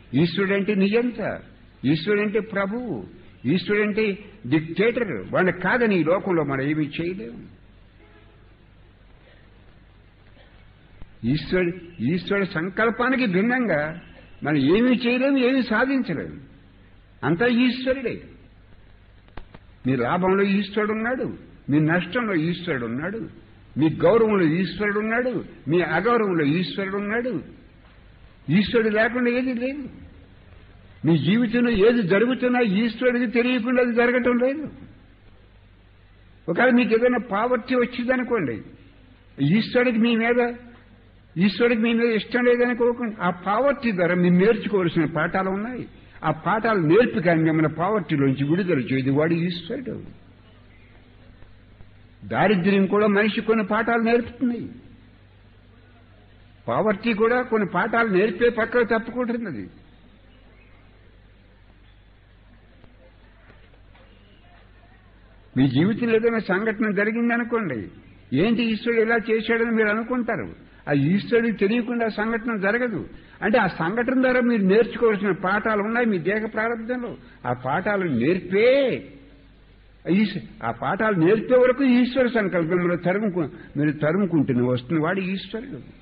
ఈశ్వరుడంటే నియంత ఈశ్వరుడంటే ప్రభువు ఈశ్వరుడంటే డిక్టేటర్ వాడిని కాదని ఈ లోకంలో మనం ఏమీ చేయలేము ఈశ్వరుడు ఈశ్వరుడు సంకల్పానికి భిన్నంగా మనం ఏమీ చేయలేము ఏమీ సాధించలేము అంతా ఈశ్వరుడే మీ లాభంలో ఈశ్వరుడు ఉన్నాడు మీ నష్టంలో ఈశ్వరుడు ఉన్నాడు మీ గౌరవంలో ఈశ్వరుడు ఉన్నాడు మీ అగౌరవంలో ఈశ్వరుడు ఉన్నాడు ఈశ్వరుడు లేకుండా ఏది లేదు మీ జీవితంలో ఏది జరుగుతున్నా ఈశ్వరుడికి తెలియకుండా అది జరగటం లేదు ఒకవేళ మీకు ఏదైనా పావర్టీ వచ్చిందనుకోండి ఈశ్వరుడికి మీ మీద ఈశ్వరుడికి మీ మీద ఇష్టం లేదనుకోకండి ఆ పావర్టీ ద్వారా మీరు నేర్చుకోవాల్సిన పాఠాలు ఉన్నాయి ఆ పాఠాలు నేర్పి కానీ మిమ్మల్ని పావర్టీలోంచి విడుదల చేయదు వాడు ఈశ్వరుడు దారిద్ర్యం కూడా మనిషి కొన్ని పాఠాలు నేర్పుతుంది పావర్టీ కూడా కొన్ని పాఠాలు నేర్పే పక్కకు తప్పుకుంటున్నది మీ జీవితంలో ఏదైనా సంఘటన జరిగిందనుకోండి ఏంటి ఈశ్వరుడు ఇలా చేశాడని మీరు అనుకుంటారు ఆ ఈశ్వరుడికి తెలియకుండా ఆ సంఘటన జరగదు అంటే ఆ సంఘటన ద్వారా మీరు నేర్చుకోవాల్సిన పాఠాలు ఉన్నాయి మీ దేహ ప్రారంభంలో ఆ పాఠాలు నేర్పే ఈశ్వ- ఆ పాఠాలు నేర్పే వరకు ఈశ్వర సంకల్పం మీరు తరుముకు మీరు తరుముకుంటున్న వస్తున్న వాడు ఈశ్వరుడు